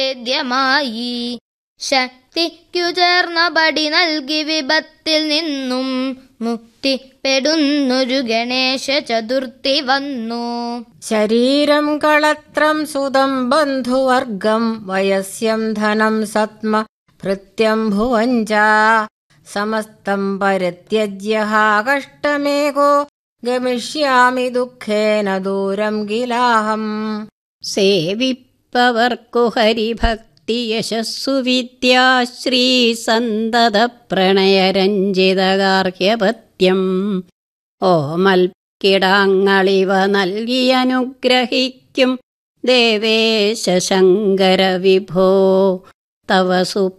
വേദ്യമായി ശക്തിക്കു ചേർന്ന പടി നൽകി വിപത്തിൽ നിന്നും മുക്തിപ്പെടുന്നൊരു ഗണേശ ചതുർത്ഥി വന്നു ശരീരം കളത്രം സുതം ബന്ധുവർഗം വയസ്യം ധനം സത്മ ഭൃത്യം ഭുവഞ്ച സമസ്തം പരിത്യജ്യ കഷ്ടമേകോ ഗമിഷ്യാമി ദുഃഖേന ദൂരം ഗിലാഹം സേവിപ്പവർക്കു ഹരിഭക്തി യശസ്സു വിദ്യാശ്രീ സന്തത പ്രണയരഞ്ജിതഗാർഹ്യപത്യം ഓമൽ കിടാങ്ങളിവ നൽകി അനുഗ്രഹിക്കും ദേവേശ ശങ്കര വിഭോ തവ സു